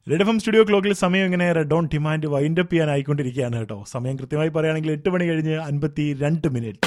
Red F M studio ക്ലോക്കിൽ സമയം ഇങ്ങനെ red on demand wind up ചെയ്യാൻ ആയിക്കൊണ്ടിരിക്കുകയാണ് കേട്ടോ സമയം കൃത്യമായി പറയുകയാണെങ്കിൽ എട്ട് മണി കഴിഞ്ഞ് അൻപത്തി രണ്ട് minute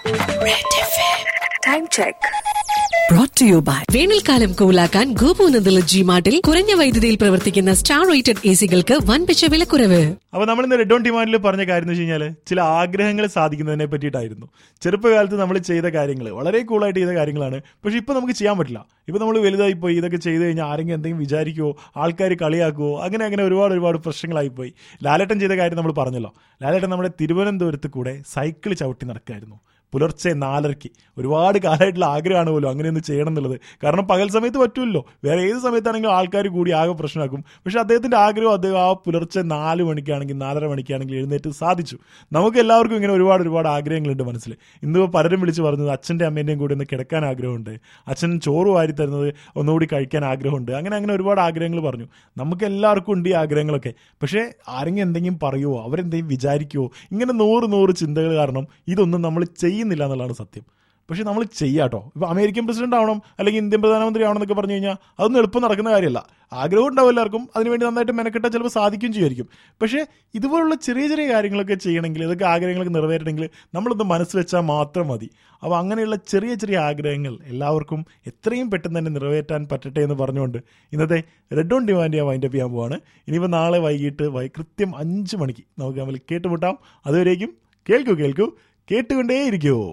Time check. brought to you by വേനൽക്കാലം കൂലാക്കാൻ ഗോപൂനന്ദല ജി മാർട്ടിൽ കുറഞ്ഞ വൈദ്യുതിയിൽ പ്രവർത്തിക്കുന്ന സ്റ്റാർ റേറ്റഡ് എ സികൾക്ക് വൻപിച്ച വിലക്കുറവ് അപ്പൊ നമ്മൾ ഇന്ന് റെഡ് ഓൺ ഡിമാൻഡിൽ പറഞ്ഞ കാര്യം എന്ന് വെച്ച് കഴിഞ്ഞാൽ ചില ആഗ്രഹങ്ങൾ സാധിക്കുന്നതിനെ പറ്റിയിട്ടായിരുന്നു ചെറുപ്പകാലത്ത് നമ്മൾ ചെയ്ത കാര്യങ്ങൾ വളരെ കൂളായിട്ട് ചെയ്ത കാര്യങ്ങളാണ് പക്ഷെ ഇപ്പൊ നമുക്ക് ചെയ്യാൻ പറ്റില്ല ഇപ്പൊ നമ്മൾ വലുതായി പോയി ഇതൊക്കെ ചെയ്ത് കഴിഞ്ഞാൽ ആരെങ്കിലും എന്തെങ്കിലും വിചാരിക്കുവോ ആൾക്കാർ കളിയാക്കുവോ അങ്ങനെ അങ്ങനെ ഒരുപാട് ഒരുപാട് പ്രശ്നങ്ങളായി പോയി ലാലേട്ടൻ ചെയ്ത കാര്യം നമ്മൾ പറഞ്ഞല്ലോ ലാലേട്ടൻ നമ്മുടെ തിരുവനന്തപുരത്ത് കൂടെ സൈക്കിൾ ചവിട്ടി നടക്കായിരുന്നു പുലർച്ചെ നാലരയ്ക്ക് ഒരുപാട് കാലമായിട്ടുള്ള ആഗ്രഹമാണ് പോലും അങ്ങനെയൊന്ന് ചെയ്യണം എന്നുള്ളത് കാരണം പകൽ സമയത്ത് പറ്റുമല്ലോ വേറെ ഏത് സമയത്താണെങ്കിലും ആൾക്കാർ കൂടി ആകെ പ്രശ്നമാക്കും പക്ഷെ അദ്ദേഹത്തിന്റെ ആഗ്രഹം അദ്ദേഹം ആ പുലർച്ചെ നാല് മണിക്കാണെങ്കിൽ നാലര മണിക്കാണെങ്കിൽ എഴുന്നേറ്റ് സാധിച്ചു നമുക്ക് എല്ലാവർക്കും ഇങ്ങനെ ഒരുപാട് ഒരുപാട് ആഗ്രഹങ്ങളുണ്ട് മനസ്സിൽ ഇന്നിപ്പോൾ പലരും വിളിച്ച് പറഞ്ഞത് അച്ഛൻ്റെ അമ്മേൻ്റെയും കൂടി ഒന്ന് കിടക്കാൻ ആഗ്രഹമുണ്ട് അച്ഛൻ ചോറ് വാരി തരുന്നത് ഒന്നുകൂടി കഴിക്കാൻ ആഗ്രഹമുണ്ട് അങ്ങനെ അങ്ങനെ ഒരുപാട് ആഗ്രഹങ്ങൾ പറഞ്ഞു നമുക്ക് എല്ലാവർക്കും ഉണ്ട് ഈ ആഗ്രഹങ്ങളൊക്കെ പക്ഷേ ആരെങ്കിലും എന്തെങ്കിലും പറയുമോ അവരെന്തെങ്കിലും വിചാരിക്കുമോ ഇങ്ങനെ നൂറ് നൂറ് ചിന്തകൾ കാരണം ഇതൊന്നും നമ്മൾ ചെയ്യുന്നില്ല എന്നുള്ളതാണ് സത്യം പക്ഷെ നമ്മൾ ചെയ്യാട്ടോ ഇപ്പൊ അമേരിക്കൻ പ്രസിഡന്റ് ആവണം അല്ലെങ്കിൽ ഇന്ത്യൻ പ്രധാനമന്ത്രി ആവണം എന്നൊക്കെ പറഞ്ഞു കഴിഞ്ഞാൽ അതൊന്നും എളുപ്പം നടക്കുന്ന കാര്യമല്ല ആഗ്രഹം ഉണ്ടാവും എല്ലാവർക്കും അതിനുവേണ്ടി നന്നായിട്ട് മെനക്കെട്ടാൽ ചിലപ്പോൾ സാധിക്കും ചെയ്യുമായിരിക്കും പക്ഷേ ഇതുപോലുള്ള ചെറിയ ചെറിയ കാര്യങ്ങളൊക്കെ ചെയ്യണമെങ്കിൽ ഇതൊക്കെ ആഗ്രഹങ്ങളൊക്കെ നിറവേറ്റണമെങ്കിൽ നമ്മളൊന്ന് മനസ്സ് വെച്ചാൽ മാത്രം മതി അപ്പോൾ അങ്ങനെയുള്ള ചെറിയ ചെറിയ ആഗ്രഹങ്ങൾ എല്ലാവർക്കും എത്രയും പെട്ടെന്ന് തന്നെ നിറവേറ്റാൻ പറ്റട്ടെ എന്ന് പറഞ്ഞുകൊണ്ട് ഇന്നത്തെ റെഡ് ഓൺ ഡിമാൻഡ് ഞാൻ വൈൻഡപ്പ് ചെയ്യാൻ പോവാണ് ഇനിയിപ്പോൾ നാളെ വൈകിട്ട് വൈ കൃത്യം അഞ്ച് മണിക്ക് നമുക്ക് തമ്മിൽ കേട്ടുമുട്ടാം അതുവരേക്കും കേൾക്കൂ കേൾക്കൂ കേട്ടുകൊണ്ടേയിരിക്കുമോ